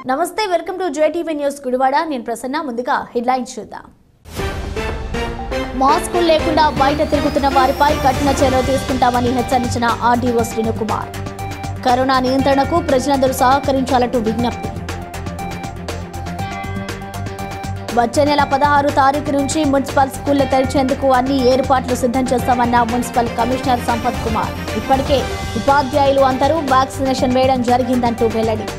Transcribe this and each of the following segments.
నమస్తే welcome to JTV news Gudivada నేను ప్రసన్న ముందుగా హెడ్లైన్స్ చూద్దాం మాస్కులు లేకుండా బయట తిరుగుతున్న వారిపై కఠిన చర్యలు తీసుకుంటామని హెచ్చరించిన ఆర్డీఓ శ్రీనుకుమార్ కరోనా నియంత్రణకు ప్రజలందరూ సహకరించాలంటూ విజ్ఞప్తి వచ్చే నెల పదహారు తారీఖు నుంచి మున్సిపల్ స్కూళ్లు తెరిచేందుకు అన్ని ఏర్పాట్లు సిద్ధం చేస్తామన్న మున్సిపల్ కమిషనర్ సంపత్ కుమార్ ఇప్పటికే ఉపాధ్యాయులు అందరూ వ్యాక్సినేషన్ వేయడం జరిగిందంటూ వెల్లడి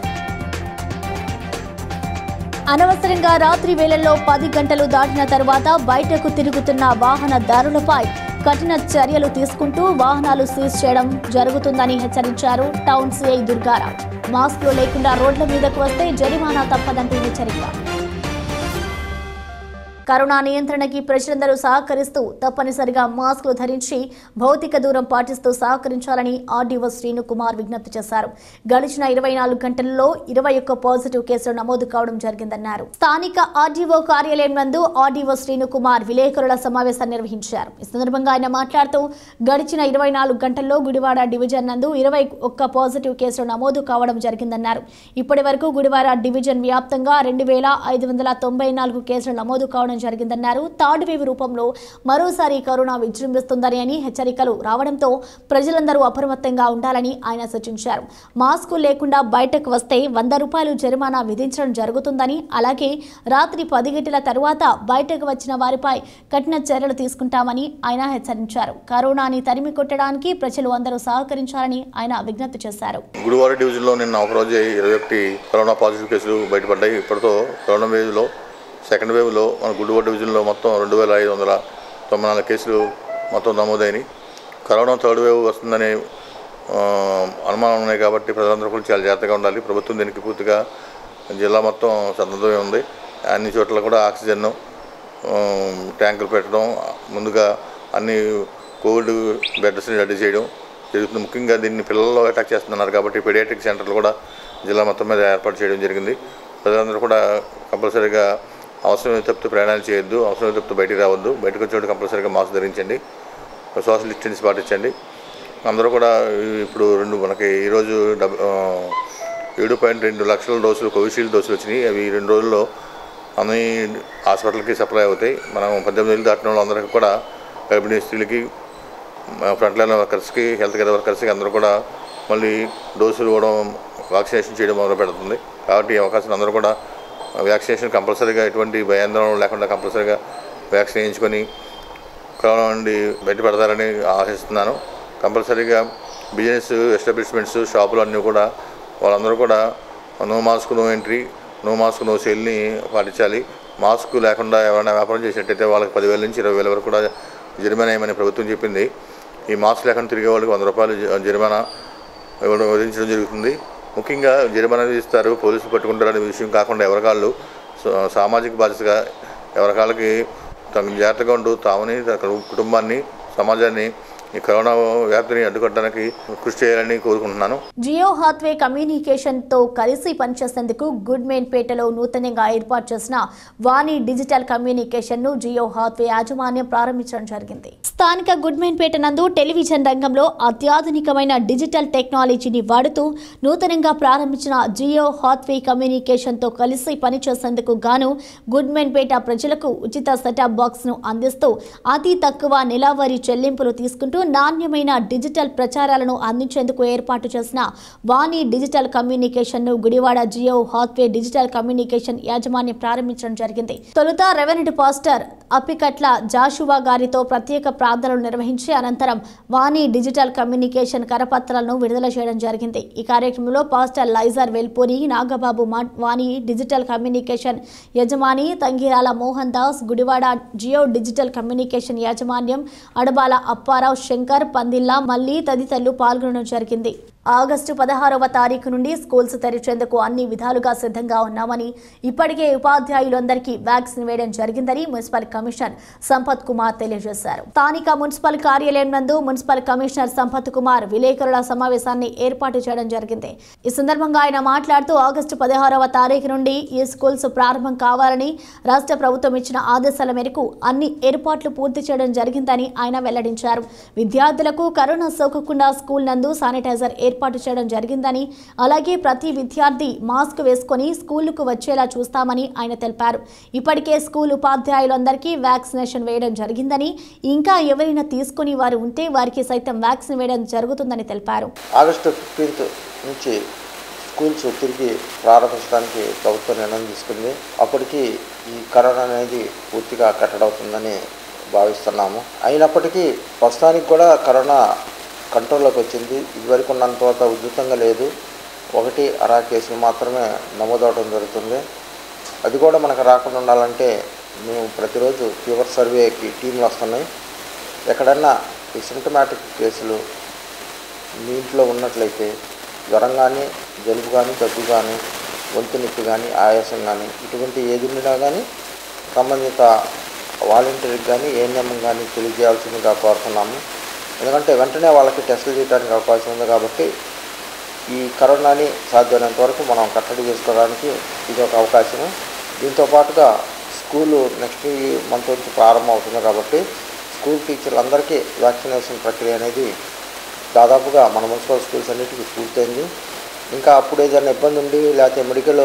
అనవసరంగా రాత్రి వేళల్లో పది గంటలు దాటిన తర్వాత బయటకు తిరుగుతున్న వాహనదారులపై కఠిన చర్యలు తీసుకుంటూ వాహనాలు సీజ్ చేయడం జరుగుతుందని హెచ్చరించారు టౌన్ సిఐ దుర్గారావు మాస్కులు లేకుండా రోడ్ల మీదకు వస్తే జరిమానా తప్పదంటూ హెచ్చరిక కరోనా నియంత్రణకి ప్రజలందరూ సహకరిస్తూ తప్పనిసరిగా మాస్కులు ధరించి భౌతిక దూరం పాటిస్తూ సహకరించాలని ఆర్డీఓ శ్రీను కుమార్ విజ్ఞప్తి చేశారు గడిచిన ఇరవై నాలుగు గంటల్లో ఇరవై ఒక్క పాజిటివ్ కేసులు నమోదు కావడం జరిగిందన్నారు స్థానిక ఆర్డీఓ కార్యాలయం నందు ఆర్డీఓ శ్రీను కుమార్ విలేకరుల సమావేశాన్ని నిర్వహించారు ఈ సందర్భంగా ఆయన మాట్లాడుతూ గడిచిన ఇరవై నాలుగు గంటల్లో గుడివాడ డివిజన్ నందు ఇరవై ఒక్క పాజిటివ్ కేసులు నమోదు కావడం జరిగిందన్నారు ఇప్పటి వరకు గుడివాడ డివిజన్ వ్యాప్తంగా రెండు వేల ఐదు వందల తొంభై నాలుగు కేసులు నమోదు కావడం జరిగిందన్నారు థర్డ్ వేవ్ రూపంలో మరోసారి కరోనా విజృంభిస్తుందని అని హెచ్చరికలు రావడంతో ప్రజలందరూ అప్రమత్తంగా ఉండాలని ఆయన సూచించారు మాస్కు లేకుండా బయటకు వస్తే వంద రూపాయలు జరిమానా విధించడం జరుగుతుందని అలాగే రాత్రి పది గంటల తరువాత బయటకు వచ్చిన వారిపై కఠిన చర్యలు తీసుకుంటామని ఆయన హెచ్చరించారు కరోనాని తరిమి కొట్టడానికి ప్రజలు అందరూ సహకరించాలని ఆయన విజ్ఞప్తి చేశారు గుడివాడ డివిజన్లో నిన్న ఒకరోజు ఇరవై ఒకటి కరోనా పాజిటివ్ కేసులు బయటపడ్డాయి ఇప్పటితో కరోనా వేవ్లో సెకండ్ వేవ్లో మన గుడివాడ డివిజన్లో మొత్తం రెండు వేల ఐదు వందల తొంభై నాలుగు కేసులు మొత్తం నమోదైనవి కరోనా థర్డ్ వేవ్ వస్తుందనే ఆ, అనుమానం ఉన్నాయి కాబట్టి ప్రజలందరూ కూడా చాలా జాగ్రత్తగా ఉండాలి ప్రభుత్వం దీనికి పూర్తిగా జిల్లా మొత్తం సన్నద్ధమై ఉంది అన్ని చోట్ల కూడా ఆక్సిజన్ ట్యాంకులు పెట్టడం ముందుగా అన్ని కోవిడ్ బెడ్స్ని రెడీ చేయడం జరుగుతుంది ముఖ్యంగా దీన్ని పిల్లల్లో అటాక్ చేస్తున్నారు కాబట్టి పెడియాట్రిక్ సెంటర్లు కూడా జిల్లా మొత్తం మీద ఏర్పాటు చేయడం జరిగింది ప్రజలందరూ కూడా కంపల్సరీగా అవసరమైతే తప్పితే ప్రయాణాలు చేయొద్దు అవసరమైతే తప్పితే బయటికి రావద్దు బయటకు వచ్చేటప్పుడు కంపల్సరీగా మాస్క్ ధరించండి సోషల్ డిస్టెన్స్ పాటించండి అందరూ కూడా ఇప్పుడు రెండు మనకి ఈరోజు డబ్ ఆ, ఏడు పాయింట్ రెండు లక్షల డోసులు కోవిషీల్డ్ డోసులు వచ్చినాయి అవి రెండు రోజుల్లో అన్ని హాస్పిటల్కి సప్లై అవుతాయి మనం పద్దెనిమిది ఏళ్ళు దాటిన వాళ్ళందరికీ కూడా గర్భిణీ స్త్రీలకి ఫ్రంట్ లైన్ వర్కర్స్కి హెల్త్ కేర్ వర్కర్స్కి అందరూ కూడా మళ్ళీ డోసులు ఇవ్వడం వ్యాక్సినేషన్ చేయడం మొదలు పెడుతుంది కాబట్టి ఈ అవకాశం అందరూ కూడా వ్యాక్సినేషన్ కంపల్సరీగా ఎటువంటి భయాందోళన లేకుండా కంపల్సరీగా వ్యాక్సిన్ వేయించుకొని కరోనా నుండి బయటపడతారని ఆశిస్తున్నాను కంపల్సరీగా బిజినెస్ ఎస్టాబ్లిష్మెంట్స్ షాపులు అన్నీ కూడా వాళ్ళందరూ కూడా no mask no entry no mask no సేల్ని పాటించాలి మాస్క్ లేకుండా ఎవరైనా వ్యాపారం చేసినట్టయితే వాళ్ళకి పదివేల నుంచి ఇరవై వేల వరకు కూడా జరిమానా వేయమని ప్రభుత్వం చెప్పింది ఈ మాస్క్ లేకుండా తిరిగే వాళ్ళకి వంద రూపాయలు జ- జరిమానా ఇవ్వడం విధించడం జరుగుతుంది ముఖ్యంగా జరిమానా విధిస్తారు పోలీసులు పట్టుకుంటారు అనే విషయం కాకుండా ఎవరికాళ్ళు సా- సామాజిక బాధ్యతగా ఎవరికాళ్ళకి తగు జాగ్రత్తగా ఉంటూ తాముని తన కుటుంబాన్ని సమాజాన్ని ఈ కరోనా వ్యాప్తిని అడ్డుకట్టడానికి కృషి చేయాలని కోరుకుంటున్నాను జియో హాత్వే కమ్యూనికేషన్ తో కలిసి పనిచేసేందుకు గుడ్ మెయిన్ పేటలో నూతనంగా ఏర్పాటు చేసిన వాణి డిజిటల్ కమ్యూనికేషన్ ను జియో హాత్వే యాజమాన్యం ప్రారంభించడం జరిగింది స్థానిక గుడ్ మెయిన్ పేట నందు టెలివిజన్ రంగంలో అత్యాధునికమైన డిజిటల్ టెక్నాలజీని వాడుతూ నూతనంగా ప్రారంభించిన జియో హాత్వే కమ్యూనికేషన్ తో కలిసి పనిచేసేందుకు గాను గుడ్ మెయిన్ పేట ప్రజలకు ఉచిత సెటప్ బాక్స్ ను అందిస్తూ అతి తక్కువ నెలవారీ చెల్లింపులు తీసుకుంటూ నాణ్యమైన డిజిటల్ ప్రచారాలను అందించేందుకు ఏర్పాటు చేసిన వాణి డిజిటల్ కమ్యూనికేషన్ ను Gudivada Jio Hathway digital communication యాజమాన్యం ప్రారంభించడం జరిగింది తొలుత రెవెన్యూ పాస్టర్ అప్పికట్ల జాషువా గారితో ప్రత్యేక ప్రార్థనలు నిర్వహించి అనంతరం వాణి డిజిటల్ కమ్యూనికేషన్ కరపత్రాలను విడుదల చేయడం జరిగింది ఈ కార్యక్రమంలో పాస్టర్ లైజర్ వెల్పూరి నాగబాబు మా- వాణి డిజిటల్ కమ్యూనికేషన్ యజమాని తంగిరాల మోహన్ దాస్ గుడివాడ జియో డిజిటల్ కమ్యూనికేషన్ యాజమాన్యం అడబాల అప్పారావు శంకర్ పందిల్లా మల్లి తదితరులు పాల్గొనడం జరిగింది ఆగస్టు పదహారవ తారీఖు నుండి స్కూల్స్ తెరిచేందుకు అన్ని విధాలుగా సిద్ధంగా ఉన్నామని ఇప్పటికే ఉపాధ్యాయులందరికీ వ్యాక్సిన్ వేయడం జరిగిందని మున్సిపల్ కమిషనర్ సంపత్ కుమార్ తెలియజేశారు స్థానిక మున్సిపల్ కార్యాలయం నందు మున్సిపల్ కమిషనర్ సంపత్ కుమార్ విలేకరుల సమావేశాన్ని ఏర్పాటు చేయడం జరిగింది ఈ సందర్భంగా ఆయన మాట్లాడుతూ ఆగస్టు పదహారవ తారీఖు నుండి ఈ స్కూల్స్ ప్రారంభం కావాలని రాష్ట్ర ప్రభుత్వం ఇచ్చిన ఆదేశాల మేరకు అన్ని ఏర్పాట్లు పూర్తి చేయడం జరిగిందని ఆయన వెల్లడించారు విద్యార్థులకు కరోనా సోకకుండా స్కూల్ నందు శానిటైజర్ ఏర్పాటు చేయడం జరిగిందని అలాగే ప్రతి విద్యార్థి మాస్క్ వేసుకొని స్కూలుకు వచ్చేలా చూస్తామని ఆయన తెలిపారు ఇప్పటికే స్కూల్ ఉపాధ్యాయులందరికీ వ్యాక్సినేషన్ వేయడం జరిగిందని ఇంకా ఎవరైనా తీసుకుని వారు ఉంటే వారికి సైతం వ్యాక్సిన్ వేయడం జరుగుతుందని తెలిపారు ఆగస్టు ఫిఫ్టీన్త్ నుంచి స్కూల్స్ తిరిగి ప్రారంభించడానికి ప్రభుత్వం నిర్ణయం తీసుకుంది అప్పటికి ఈ కరోనా అనేది పూర్తిగా కట్టడవుతుందని భావిస్తున్నాము అయినప్పటికీ ప్రస్తుతానికి కూడా కరోనా కంట్రోల్లోకి వచ్చింది ఇదివరకు ఉన్నంత ఉధృతంగా లేదు ఒకటి అరా కేసులు మాత్రమే నమోదవడం జరుగుతుంది అది కూడా మనకు రాకుండా ఉండాలంటే మేము ప్రతిరోజు ఫీవర్ సర్వేకి టీంలు వస్తున్నాయి ఎక్కడన్నా ఈ సిమ్టమాటిక్ కేసులు మీ ఇంట్లో ఉన్నట్లయితే జ్వరం కానీ జలుబు కానీ దగ్గు కానీ గొంతు నొప్పి కానీ ఆయాసం కానీ ఇటువంటి ఏది ఉన్నా కానీ సంబంధిత వాలంటీర్కి కానీ ఏఎన్ఎం కానీ తెలియజేయాల్సిందిగా కోరుతున్నాము ఎందుకంటే వెంటనే వాళ్ళకి టెస్టులు చేయడానికి అవకాశం ఉంది కాబట్టి ఈ కరోనాని సాధ్యమైనంత వరకు మనం కట్టడి చేసుకోవడానికి ఇది ఒక అవకాశం దీంతో పాటుగా స్కూలు నెక్స్ట్ మంత్ నుంచి ప్రారంభం అవుతుంది కాబట్టి స్కూల్ టీచర్లందరికీ వ్యాక్సినేషన్ ప్రక్రియ అనేది దాదాపుగా మన మున్సిపల్ స్కూల్స్ అన్నిటికీ పూర్తయింది ఇంకా అప్పుడు ఏదైనా ఇబ్బంది ఉండి లేకపోతే మెడికల్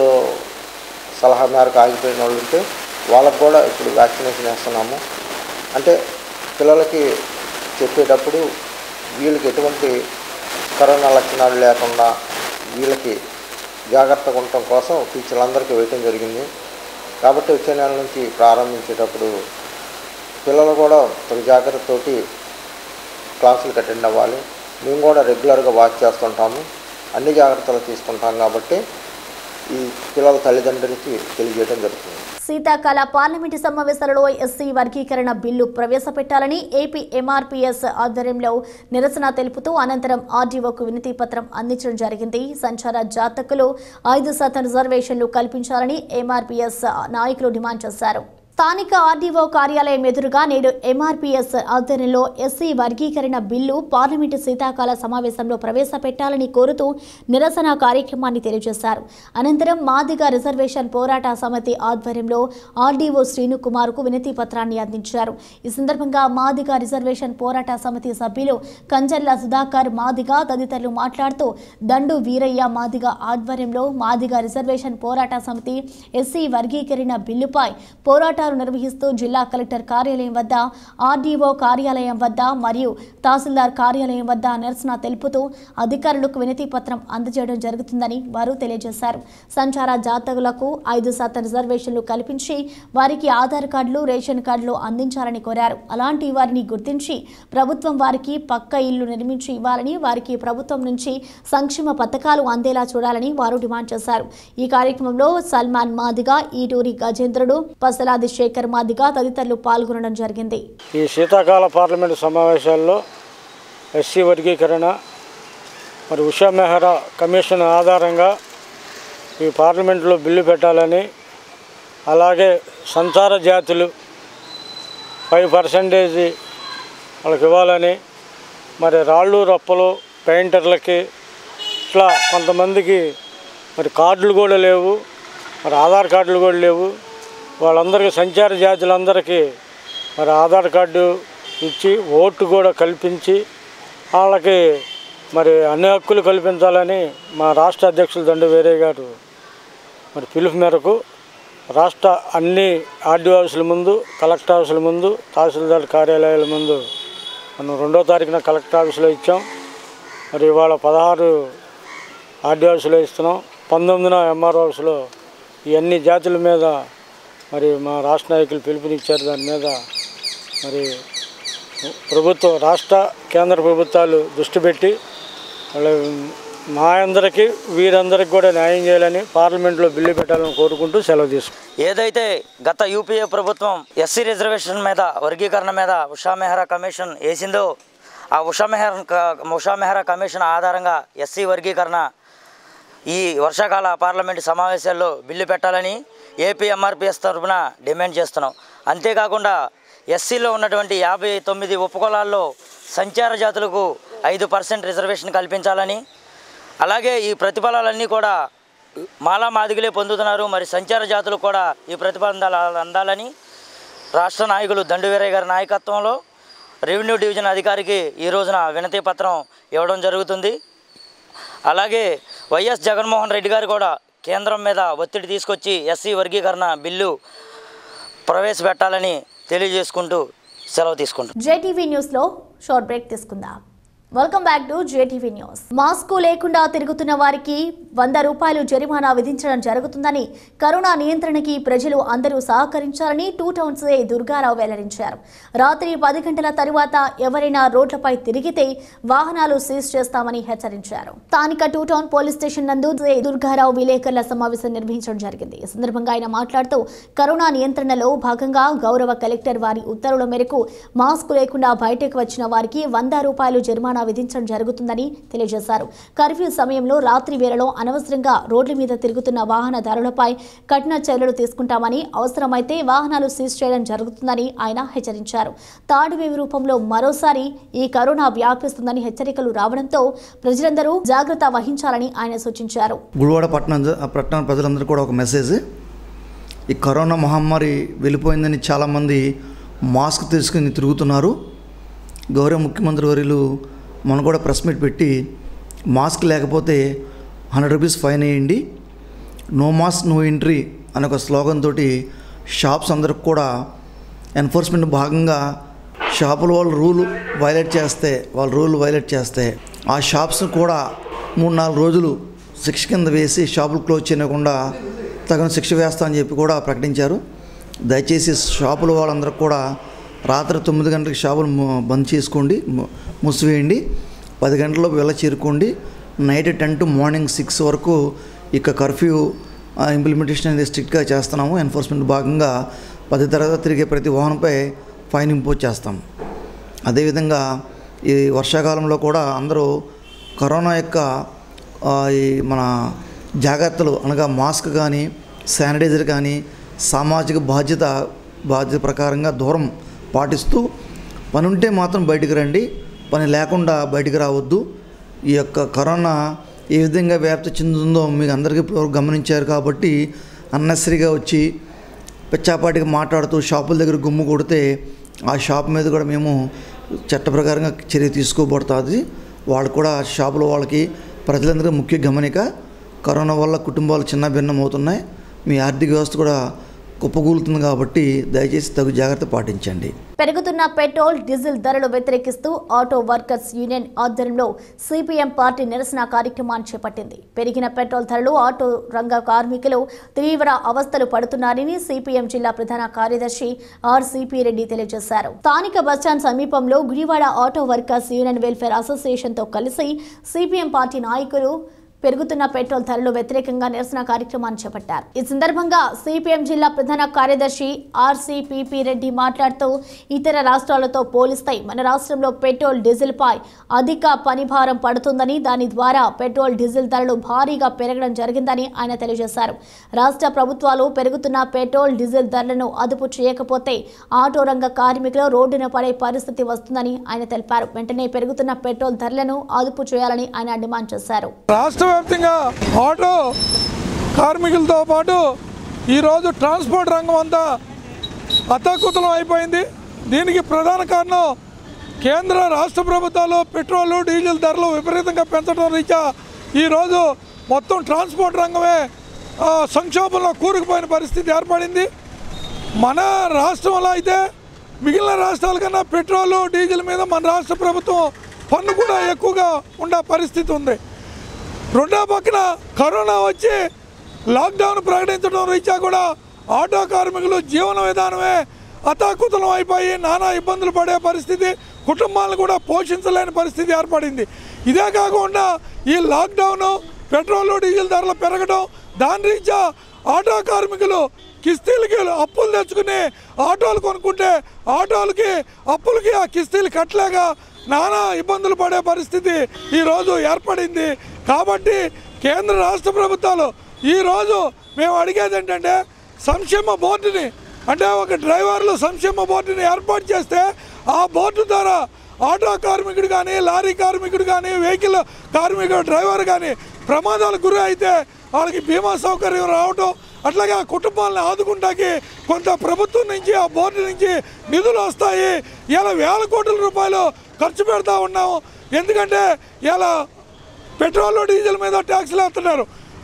సలహా మేరకు ఆగిపోయిన వాళ్ళు ఉంటే వాళ్ళకు కూడా ఇప్పుడు వ్యాక్సినేషన్ వేస్తున్నాము అంటే పిల్లలకి చెప్పేటప్పుడు వీళ్ళకి ఎటువంటి కరోనా లక్షణాలు లేకుండా వీళ్ళకి జాగ్రత్తగా ఉండటం కోసం టీచర్లందరికీ వేయటం జరిగింది కాబట్టి వచ్చే నెల నుంచి ప్రారంభించేటప్పుడు పిల్లలు కూడా తొలి జాగ్రత్తతోటి క్లాసులకు అటెండ్ అవ్వాలి మేము కూడా రెగ్యులర్గా వాచ్ చేస్తుంటాము అన్ని జాగ్రత్తలు తీసుకుంటాం కాబట్టి ఈ పిల్లల తల్లిదండ్రులకి తెలియజేయడం జరుగుతుంది శీతాకాల పార్లమెంటు సమావేశాలలో ఎస్సీ వర్గీకరణ బిల్లు ప్రవేశపెట్టాలని ఏపీ ఎంఆర్పీఎస్ ఆధ్వర్యంలో నిరసన తెలుపుతూ అనంతరం ఆర్డీఓకు వినతి పత్రం అందించడం జరిగింది సంచార జాతకులు ఐదు శాతం రిజర్వేషన్లు కల్పించాలని ఎంఆర్పీఎస్ నాయకులు డిమాండ్ చేశారు స్థానిక ఆర్డీఓ కార్యాలయం ఎదురుగా నేడు ఎంఆర్పీఎస్ ఆధ్వర్యంలో ఎస్సీ వర్గీకరణ బిల్లు పార్లమెంటు శీతాకాల సమావేశంలో ప్రవేశపెట్టాలని కోరుతూ నిరసన కార్యక్రమాన్ని తెలియజేశారు అనంతరం మాదిగ రిజర్వేషన్ పోరాట సమితి ఆధ్వర్యంలో ఆర్డీఓ శ్రీను కుమార్కు వినతి పత్రాన్ని అందించారు ఈ సందర్భంగా మాదిగ రిజర్వేషన్ పోరాట సమితి సభ్యులు కంజర్ల సుధాకర్ మాదిగ తదితరులు మాట్లాడుతూ దండు వీరయ్య మాదిగ ఆధ్వర్యంలో మాదిగ రిజర్వేషన్ పోరాట సమితి ఎస్సీ వర్గీకరణ బిల్లుపై పోరాటాలు నిర్వహిస్తూ జిల్లా కలెక్టర్ కార్యాలయం వద్ద ఆర్డీఓ కార్యాలయం వద్ద మరియు తహసీల్దార్ కార్యాలయం వద్ద నిరసన తెలుపుతూ అధికారులకు వినతి పత్రం అందజేయడం జరుగుతుందని వారు తెలియజేశారు సంచార జాతకులకు ఐదు శాతం రిజర్వేషన్లు కల్పించి వారికి ఆధార్ కార్డులు రేషన్ కార్డులు అందించాలని కోరారు అలాంటి వారిని గుర్తించి ప్రభుత్వం వారికి పక్క ఇల్లు నిర్మించి ఇవ్వాలని వారికి ప్రభుత్వం నుంచి సంక్షేమ పథకాలు అందేలా చూడాలని వారు డిమాండ్ చేశారు ఈ కార్యక్రమంలో సల్మాన్ మాదిగా ఈటూరి గజేంద్రుడు పసలాది శేఖర్ మాదిగా తదితరులు పాల్గొనడం జరిగింది ఈ శీతాకాల పార్లమెంటు సమావేశాల్లో ఎస్సీ వర్గీకరణ మరి ఉషా మెహ్రా కమిషన్ ఆధారంగా ఈ పార్లమెంట్లో బిల్లు పెట్టాలని అలాగే సంచార జాతులు ఫైవ్ పర్సంటేజ్ వాళ్ళకి ఇవ్వాలని మరి రాళ్ళు రప్పలు పెయింటర్లకి ఇట్లా కొంతమందికి మరి కార్డులు కూడా లేవు మరి ఆధార్ కార్డులు కూడా లేవు వాళ్ళందరికీ సంచార జాతులందరికీ మరి ఆధార్ కార్డు ఇచ్చి ఓటు కూడా కల్పించి వాళ్ళకి మరి అన్ని హక్కులు కల్పించాలని మా రాష్ట్ర అధ్యక్షులు దండు వేరే గారు మరి పిలుపు మేరకు రాష్ట్ర అన్ని ఆర్డీ ఆఫీసుల ముందు కలెక్టర్ ఆఫీసుల ముందు తహసీల్దార్ కార్యాలయాల ముందు మనం రెండో తారీఖున కలెక్టర్ ఆఫీసులో ఇచ్చాం మరి ఇవాళ పదహారు ఆర్డీ ఆఫీసులో ఇస్తున్నాం పంతొమ్మిదిన ఎంఆర్ఓ ఆఫీసులో ఈ అన్ని జాతుల మీద మరి మా రాష్ట్ర నాయకులు పిలుపునిచ్చారు దాని మీద మరి ప్రభుత్వం రాష్ట్ర కేంద్ర ప్రభుత్వాలు దృష్టి పెట్టి వాళ్ళ మా అందరికీ వీరందరికీ కూడా న్యాయం చేయాలని పార్లమెంట్లో బిల్లు పెట్టాలని కోరుకుంటూ సెలవు తీసుకుంటాం ఏదైతే గత యూపీఏ ప్రభుత్వం ఎస్సీ రిజర్వేషన్ మీద వర్గీకరణ మీద ఉషా మెహ్రా కమిషన్ వేసిందో ఆ ఉషా మెహ్రా క- ఉషా మెహ్రా కమిషన్ ఆధారంగా ఎస్సీ వర్గీకరణ ఈ వర్షాకాల పార్లమెంటు సమావేశాల్లో బిల్లు పెట్టాలని ఏపీ ఎంఆర్పిఎస్ తరఫున డిమాండ్ చేస్తున్నాం అంతేకాకుండా ఎస్సీలో ఉన్నటువంటి యాభై తొమ్మిది ఉపకులాల్లో సంచార జాతులకు ఐదు పర్సెంట్ రిజర్వేషన్ కల్పించాలని అలాగే ఈ ప్రతిఫలాలన్నీ కూడా మాలా మాదిగలే పొందుతున్నారు మరి సంచార జాతులకు కూడా ఈ ప్రతిబంధాలు అందాలని రాష్ట్ర నాయకులు దండువీరయ్య గారి నాయకత్వంలో రెవెన్యూ డివిజన్ అధికారికి ఈ రోజున వినతి పత్రం ఇవ్వడం జరుగుతుంది అలాగే వైఎస్ జగన్మోహన్ రెడ్డి గారు కూడా కేంద్రం మీద ఒత్తిడి తీసుకొచ్చి ఎస్సీ వర్గీకరణ బిల్లు ప్రవేశపెట్టాలని తెలియజేసుకుంటూ సెలవు తీసుకుంటాం జేటీవీ న్యూస్ లో షార్ట్ బ్రేక్ తీసుకుందాం welcome back to JTV news mask లేకుండా తిరుగుతున్న వారికి వంద రూపాయలు జరిమానా విధించడం జరుగుతుందని కరోనా నియంత్రణకి ప్రజలు అందరూ సహకరించాలని టూ టౌన్స్ ఏ దుర్గారావు వెల్లడించారు రాత్రి పది గంటల తరువాత ఎవరైనా రోడ్లపై తిరిగితే వాహనాలు సీజ్ చేస్తామని హెచ్చరించారు స్థానిక టూ టౌన్ పోలీస్ స్టేషన్ నందు ఏ దుర్గారావు విలేకరుల సమావేశం నిర్వహించడం జరిగింది ఈ సందర్భంగా ఆయన మాట్లాడుతూ కరోనా నియంత్రణలో భాగంగా గౌరవ కలెక్టర్ వారి ఉత్తర్వుల మేరకు మాస్క్ లేకుండా బయటకు వచ్చిన వారికి వంద రూపాయలు జరిమానా విధించడం జరుగుతుందని తెలియజేశారు కర్ఫ్యూ సమయంలో రాత్రి వేళలో అనవసరంగా రోడ్ల మీద తిరుగుతున్న వాహనదారులపై కఠిన చర్యలు తీసుకుంటామని అవసరమైతే వాహనాలు సీజ్ చేయడం జరుగుతుందని ఆయన హెచ్చరించారు తాడువేవి రూపంలో మరోసారి ఈ కరోనా వ్యాపిస్తుందని హెచ్చరికలు రావడంతో ప్రజలందరూ జాగ్రత్త వహించాలని ఆయన సూచించారు గుడివాడ పట్టణం పట్టణ ప్రజలందరూ కూడా ఒక మెసేజ్ ఈ కరోనా మహమ్మారి వెళ్ళిపోయిందని చాలామంది మాస్క్ తీసుకుని తిరుగుతున్నారు గౌరవ ముఖ్యమంత్రి వర్యులు మనం కూడా ప్రెస్ మీట్ పెట్టి మాస్క్ లేకపోతే హండ్రెడ్ రూపీస్ ఫైన్ వేయండి నో మాస్క్ నో ఎంట్రీ అనే ఒక స్లోగన్ తోటి షాప్స్ అందరికి కూడా ఎన్ఫోర్స్మెంట్ భాగంగా షాపుల వాళ్ళు రూల్ వైలేట్ చేస్తే వాళ్ళ రూల్ వైలేట్ చేస్తే ఆ షాప్స్ కూడా మూడు నాలుగు రోజులు శిక్ష కింద వేసి షాపులు క్లోజ్ చేయకుండా తగిన శిక్ష వేస్తా అని చెప్పి కూడా ప్రకటించారు దయచేసి షాపుల వాళ్ళందరూ కూడా రాత్రి తొమ్మిది గంటలకు షాపులు ము- బంద్ చేసుకోండి ము- మూసివేయండి పది గంటల్లో వెళ్ళ చేరుకోండి night ten to morning six వరకు ఇక కర్ఫ్యూ ఇంప్లిమెంటేషన్ అనేది స్ట్రిక్ట్గా చేస్తున్నాము ఎన్ఫోర్స్మెంట్ భాగంగా పది తరగతి తిరిగే ప్రతి వాహనంపై ఫైన్ ఇంపోజ్ చేస్తాం అదేవిధంగా ఈ వర్షాకాలంలో కూడా అందరూ కరోనా యొక్క ఆ, ఈ మన జాగ్రత్తలు అనగా మాస్క్ కానీ శానిటైజర్ కానీ సామాజిక బాధ్యత బాధ్యత ప్రకారంగా దూరం పాటిస్తూ పని ఉంటే మాత్రం బయటికి రండి పని లేకుండా బయటికి రావద్దు ఈ యొక్క కరోనా ఏ విధంగా వ్యాప్తి చెందుతుందో మీకు అందరికీ ఇప్పుడు గమనించారు కాబట్టి అన్నెసరీగా వచ్చి పిచ్చాపాటిగా మాట్లాడుతూ షాపుల దగ్గర గుమ్ము కొడితే ఆ షాప్ మీద కూడా మేము చట్ట ప్రకారంగా చర్య తీసుకోబడుతుంది వాళ్ళు కూడా షాపుల వాళ్ళకి ప్రజలందరికీ ముఖ్య గమనిక కరోనా వల్ల కుటుంబాలు చిన్న భిన్నం అవుతున్నాయి మీ ఆర్థిక వ్యవస్థ కూడా కుప్పకూలుతుంది కాబట్టి దయచేసి తగు జాగ్రత్త పాటించండి పెరుగుతున్న పెట్రోల్ డీజిల్ ధరలు వ్యతిరేకిస్తూ ఆటో వర్కర్స్ యూనియన్ ఆధ్వర్యంలో సిపిఎం పార్టీ నిరసన కార్యక్రమాన్ని చేపట్టింది పెరిగిన పెట్రోల్ ధరలు ఆటో రంగ కార్మికులు తీవ్ర అవస్థలు పడుతున్నారని సిపిఎం జిల్లా ప్రధాన కార్యదర్శి ఆర్ సిపి రెడ్డి తెలియజేశారు స్థానిక బస్టాండ్ సమీపంలో Gudivada auto workers union welfare అసోసియేషన్తో కలిసి సిపిఎం పార్టీ నాయకులు పెరుగుతున్న పెట్రోల్ ధరలు వ్యతిరేకంగా నిరసన కార్యక్రమాన్ని చేపట్టారు ఈ సందర్భంగా సిపిఎం జిల్లా ప్రధాన కార్యదర్శి ఆర్సీపీపీ రెడ్డి మాట్లాడుతూ ఇతర రాష్ట్రాలతో పోలిస్తే మన రాష్ట్రంలో పెట్రోల్ డీజిల్ పై అధిక పనిభారం పడుతుందని దాని ద్వారా పెట్రోల్ డీజిల్ ధరలు భారీగా పెరగడం జరిగిందని ఆయన తెలియజేశారు రాష్ట్ర ప్రభుత్వాలు పెరుగుతున్న పెట్రోల్ డీజిల్ ధరలను అదుపు చేయకపోతే ఆటో రంగ కార్మికులు రోడ్డున పడే పరిస్థితి వస్తుందని ఆయన తెలిపారు వెంటనే పెరుగుతున్న పెట్రోల్ ధరలను అదుపు చేయాలని ఆయన డిమాండ్ చేశారు రాష్ట్ర వ్యాప్తంగా ఆటో కార్మికులతో పాటు ఈరోజు ట్రాన్స్పోర్ట్ రంగం అంతా అతకుతలం అయిపోయింది దీనికి ప్రధాన కారణం కేంద్ర రాష్ట్ర ప్రభుత్వాలు పెట్రోల్ డీజిల్ ధరలు విపరీతంగా పెంచడం రీత్యా ఈరోజు మొత్తం ట్రాన్స్పోర్ట్ రంగమే ఆ, సంక్షోభంలో కూరుకుపోయిన పరిస్థితి ఏర్పడింది మన రాష్ట్రంలో అయితే మిగిలిన రాష్ట్రాల కన్నా పెట్రోల్ డీజిల్ మీద మన రాష్ట్ర ప్రభుత్వం పన్ను కూడా ఎక్కువగా ఉండే పరిస్థితి ఉంది రెండో పక్కన కరోనా వచ్చి లాక్డౌన్ ప్రకటించడం రీత్యా కూడా ఆటో కార్మికులు జీవన విధానమే అతాకుతలం అయిపోయి నానా ఇబ్బందులు పడే పరిస్థితి కుటుంబాలను కూడా పోషించలేని పరిస్థితి ఏర్పడింది ఇదే కాకుండా ఈ లాక్డౌన్ పెట్రోల్ డీజిల్ ధరలు పెరగడం దాని రీత్యా ఆటో కార్మికులు కిస్తీలకి అప్పులు తెచ్చుకుని ఆటోలు కొనుక్కుంటే ఆటోలకి అప్పులకి ఆ కిస్తీలు కట్టలేక నానా ఇబ్బందులు పడే పరిస్థితి ఈరోజు ఏర్పడింది కాబట్టి కేంద్ర రాష్ట్ర ప్రభుత్వాలు ఈరోజు మేము అడిగేది ఏంటంటే సంక్షేమ బోర్డుని అంటే ఒక డ్రైవర్లు సంక్షేమ బోర్డుని ఏర్పాటు చేస్తే ఆ బోర్డు ద్వారా ఆటో కార్మికుడు కానీ లారీ కార్మికుడు కానీ వెహికల్ కార్మికుడు డ్రైవర్ కానీ ప్రమాదాలకు గురి అయితే వాళ్ళకి బీమా సౌకర్యం రావటం అట్లాగే ఆ కుటుంబాలను ఆదుకుంటాకి కొంత ప్రభుత్వం నుంచి ఆ బోర్డు నుంచి నిధులు వస్తాయి ఇలా వేల కోట్ల రూపాయలు ఖర్చు పెడతా ఉన్నాము ఎందుకంటే ఇలా పెట్రోల్ డీజిల్ మీద ట్యాక్స్లు వేస్తున్నారు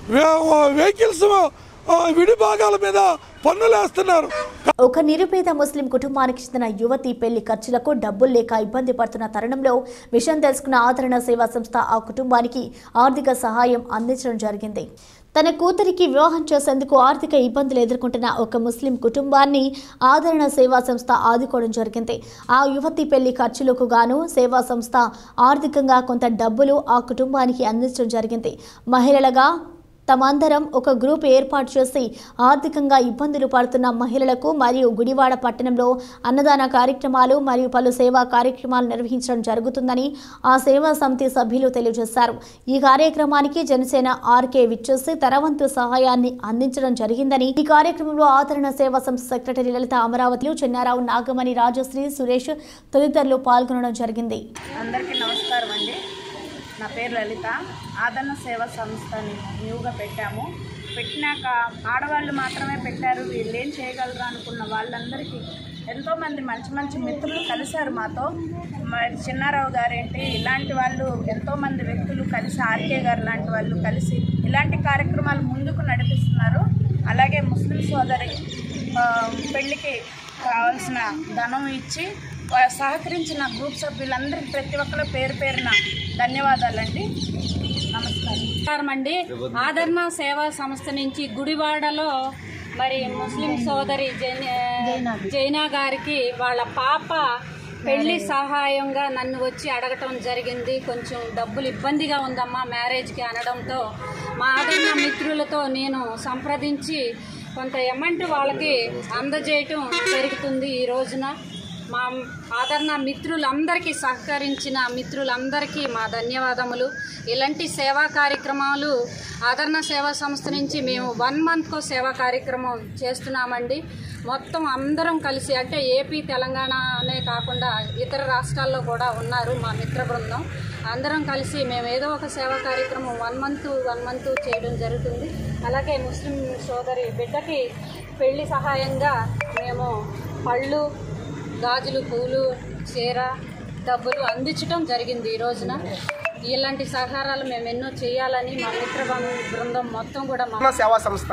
వే- వెహికల్స్ ఆ, విడి భాగాల మీద పన్నులు వేస్తున్నారు ఒక నిరుపేద ముస్లిం కుటుంబానికి చెందిన యువతి పెళ్లి ఖర్చులకు డబ్బులు లేక ఇబ్బంది పడుతున్న తరుణంలో విషయం తెలుసుకున్న ఆదరణ సేవా సంస్థ ఆ కుటుంబానికి ఆర్థిక సహాయం అందించడం జరిగింది తన కూతురికి వివాహం చేసేందుకు ఆర్థిక ఇబ్బందులు ఎదుర్కొంటున్న ఒక ముస్లిం కుటుంబాన్ని ఆదరణ సేవా సంస్థ ఆదుకోవడం జరిగింది ఆ యువతి పెళ్లి ఖర్చులకు గాను సేవా సంస్థ ఆర్థికంగా కొంత డబ్బులు ఆ కుటుంబానికి అందించడం జరిగింది మహిళలుగా తమందరం ఒక గ్రూప్ ఏర్పాటు చేసి ఆర్థికంగా ఇబ్బందులు పడుతున్న మహిళలకు మరియు గుడివాడ పట్టణంలో అన్నదాన కార్యక్రమాలు మరియు పలు సేవా కార్యక్రమాలు నిర్వహించడం జరుగుతుందని ఆ సేవా సమితి సభ్యులు తెలియజేశారు ఈ కార్యక్రమానికి జనసేన ఆర్కే విచ్చేసి తరవంతు సహాయాన్ని అందించడం జరిగిందని ఈ కార్యక్రమంలో ఆదరణ సేవా సంస్థ సెక్రటరీ లలిత అమరావతిలు చెన్నారావు నాగమణి రాజశ్రీ సురేష్ తదితరులు పాల్గొనడం జరిగింది అందరికీ నమస్కారం అండి నా పేరు లలిత ఆదరణ సేవా సంస్థని న్యూగా పెట్టాము పెట్టినాక ఆడవాళ్ళు మాత్రమే పెట్టారు వీళ్ళు ఏం చేయగలరు అనుకున్న వాళ్ళందరికీ ఎంతోమంది మంచి మంచి మిత్రులు కలిశారు మాతో మరి చిన్నారావు గారేంటి ఇలాంటి వాళ్ళు ఎంతోమంది వ్యక్తులు కలిసి ఆర్కే గారు లాంటి వాళ్ళు కలిసి ఇలాంటి కార్యక్రమాలు ముందుకు నడిపిస్తున్నారు అలాగే ముస్లిం సోదరి ఆ, పెళ్ళికి కావాల్సిన ధనం ఇచ్చి వా- సహకరించిన గ్రూప్ సభ్యులందరికీ ప్రతి ఒక్కరు పేరు పేరున ధన్యవాదాలండి నమస్కారం నమస్కారం అండి ఆదరణ సేవా సంస్థ నుంచి గుడివాడలో మరి ముస్లిం సోదరి జైన- జైనా గారికి వాళ్ళ పాప పెళ్లి సహాయంగా నన్ను వచ్చి అడగటం జరిగింది కొంచెం డబ్బులు ఇబ్బందిగా ఉందమ్మా మ్యారేజ్కి అనడంతో మా ఆదరణ మిత్రులతో నేను సంప్రదించి కొంత అమౌంట్ వాళ్ళకి అందజేయటం జరుగుతుంది ఈ రోజున మా ఆదరణ మిత్రులందరికీ సహకరించిన మిత్రులందరికీ మా ధన్యవాదములు ఇలాంటి సేవా కార్యక్రమాలు ఆదరణ సేవా సంస్థ నుంచి మేము వన్ మంత్కో సేవా కార్యక్రమం చేస్తున్నామండి మొత్తం అందరం కలిసి అంటే ఏపీ తెలంగాణనే కాకుండా ఇతర రాష్ట్రాల్లో కూడా ఉన్నారు మా మిత్ర బృందం అందరం కలిసి మేము ఏదో ఒక సేవా కార్యక్రమం వన్ మంత్ వన్ మంత్ చేయడం జరుగుతుంది అలాగే ముస్లిం సోదరి బిడ్డకి పెళ్లి సహాయంగా మేము పళ్ళు గాజులు పూలు చీర డబ్బులు అందించడం జరిగింది ఈ రోజున ఇలాంటి సహకారాలు మేము ఎన్నో చేయాలని మా మిత్ర బృం- బృందం మొత్తం కూడా మా మన సేవా సంస్థ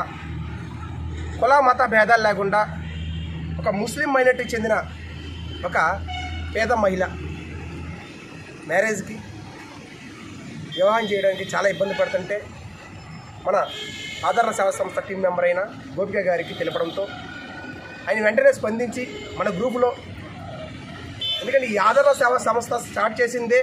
కుల మత భేదాలు లేకుండా ఒక ముస్లిం మైనార్టీకి చెందిన ఒక పేద మహిళ మ్యారేజ్కి వివాహం చేయడానికి చాలా ఇబ్బంది పడుతుంటే మన ఆదరణ సేవా సంస్థ టీం మెంబర్ అయిన గోపిక గారికి తెలపడంతో ఆయన వెంటనే స్పందించి మన గ్రూపులో ఎందుకంటే ఈ ఆదరణ సేవా సంస్థ స్టార్ట్ చేసిందే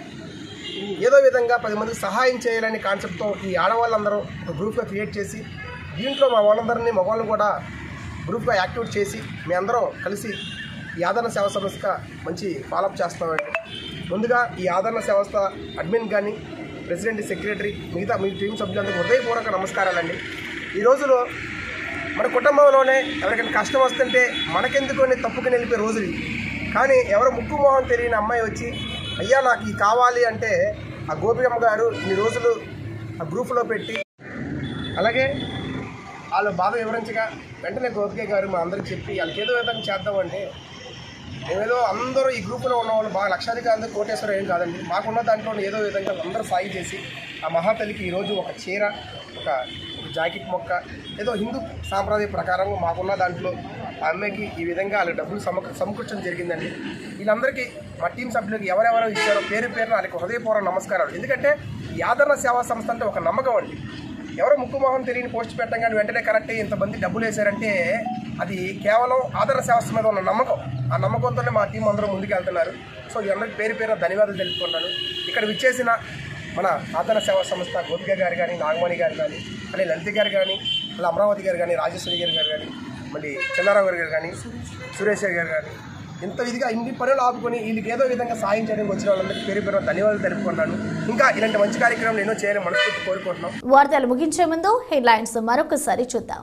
ఏదో విధంగా పది మందికి సహాయం చేయాలనే కాన్సెప్ట్తో ఈ ఆడవాళ్ళందరూ ఒక గ్రూప్గా క్రియేట్ చేసి దీంట్లో మా వాళ్ళందరినీ మగవాళ్ళని కూడా గ్రూప్గా యాక్టివేట్ చేసి మీ అందరం కలిసి ఈ ఆదరణ సేవా సంస్థ మంచి ఫాలోఅప్ చేస్తున్నామండి ముందుగా ఈ ఆదరణ సంస్థ అడ్మిన్ కానీ ప్రెసిడెంట్ సెక్రటరీ మిగతా మీ టీం సభ్యులందరికీ హృదయపూర్వక నమస్కారాలండి ఈ రోజులో మన కుటుంబంలోనే ఎవరికైనా కష్టం వస్తుంటే మనకెందుకు అని తప్పుకుని వెళ్ళిపోయే రోజులు ఇవి. కానీ ఎవరు ముక్కు మొహం తెలియని అమ్మాయి వచ్చి అయ్యా నాకు ఇది కావాలి అంటే ఆ గోపికమ్మ గారు ఇన్ని రోజులు ఆ గ్రూప్లో పెట్టి అలాగే వాళ్ళ బాధ వివరించగా వెంటనే గోపిక గారు మా అందరికి చెప్పి వాళ్ళకి ఏదో విధంగా చేద్దామంటే మేమేదో అందరూ ఈ గ్రూపులో ఉన్న వాళ్ళు బాగా లక్షాధికారులు కోటేశ్వరం ఏం కాదండి మాకున్న దాంట్లో ఏదో విధంగా అందరూ సాయం చేసి ఆ మహాతల్లికి ఈరోజు ఒక చీర ఒక ఒక జాకెట్ మొక్క ఏదో హిందూ సాంప్రదాయ ప్రకారం మాకున్న దాంట్లో ఆ అమ్మాయికి ఈ విధంగా వాళ్ళ డబ్బులు సమక సమకూర్చడం జరిగిందండి వీళ్ళందరికీ మా టీం సభ్యులకు ఎవరెవరో ఇచ్చారో పేరు పేరున వాళ్ళకి హృదయపూర్వక నమస్కారాలు ఎందుకంటే ఈ ఆదరణ సేవా సంస్థ అంటే ఒక నమ్మకం అండి ఎవరో ముక్కు మొహం తెలియని పోస్ట్ పెట్టగానే వెంటనే కరెక్ట్ అయ్యి ఇంతమంది డబ్బులు వేశారంటే అది కేవలం ఆదరణ వ్యవస్థ మీద ఉన్న నమ్మకం ఆ నమ్మకంతోనే మా టీం అందరూ ముందుకు వెళ్తున్నారు సో ఈ అందరికి పేరు పేరు ధన్యవాదాలు తెలుపుతున్నాను ఇక్కడ విచ్చేసిన మన ఆదరణ సేవా సంస్థ గోపిక గారు కానీ నాగమణి గారు కానీ అలాగే లలిత గారు కానీ అలా అమరావతి గారు కానీ రాజేశ్వరి గారు గారు కానీ మళ్ళీ చిన్నారావు గారు కానీ సురేష్ గారు కానీ ఇంత ఇదిగా ఇన్ని పనులు ఆపుకొని వీళ్ళకి ఏదో విధంగా సాయం చేయడానికి వచ్చిన వాళ్ళందరికీ పేరు పేరు ధన్యవాదాలు తెలుపుకున్నాను ఇంకా ఇలాంటి మంచి కార్యక్రమాలు ఎన్నో చేయాలని మనస్ఫూర్తి కోరుకుంటున్నాం వార్తలు ముగించే ముందు హెడ్లైన్స్ మరొకసారి చూద్దాం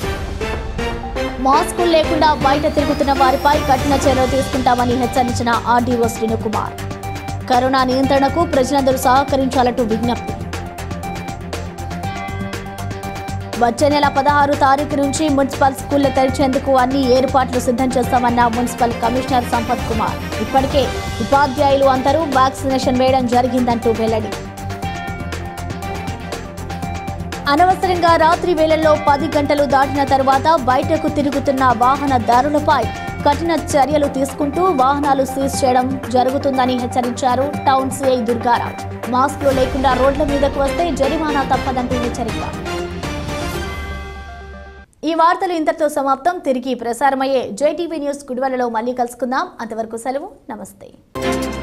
మాస్కులు లేకుండా బయట తిరుగుతున్న వారిపై కఠిన చర్యలు తీసుకుంటామని హెచ్చరించిన ఆర్డీఓ శ్రీనుకుమార్ కరోనా నియంత్రణకు ప్రజలందరూ సహకరించాలంటూ విజ్ఞప్తి వచ్చే నెల పదహారు తారీఖు నుంచి మున్సిపల్ స్కూళ్లు తెరిచేందుకు అన్ని ఏర్పాట్లు సిద్ధం చేస్తామన్న మున్సిపల్ కమిషనర్ సంపత్ కుమార్ ఇప్పటికే ఉపాధ్యాయులు అందరూ వ్యాక్సినేషన్ వేయడం జరిగిందంటూ వెల్లడి అనవసరంగా రాత్రి వేళల్లో పది గంటలు దాటిన తర్వాత బయటకు తిరుగుతున్న వాహనదారులపై కఠిన చర్యలు తీసుకుంటూ వాహనాలు సీజ్ చేయడం జరుగుతుందని హెచ్చరించారు టౌన్ సిఐ దుర్గారావు మాస్క్లు లేకుండా రోడ్ల మీదకు వస్తే జరిమానా తప్పదంటూ హెచ్చరిక ఈ వార్తలు ఇంతటితో సమాప్తం తిరిగి ప్రసారమయ్యే జైటీవీ న్యూస్ గుడివలలో మళ్ళీ కలుసుకుందాం అంతవరకు సెలవు నమస్తే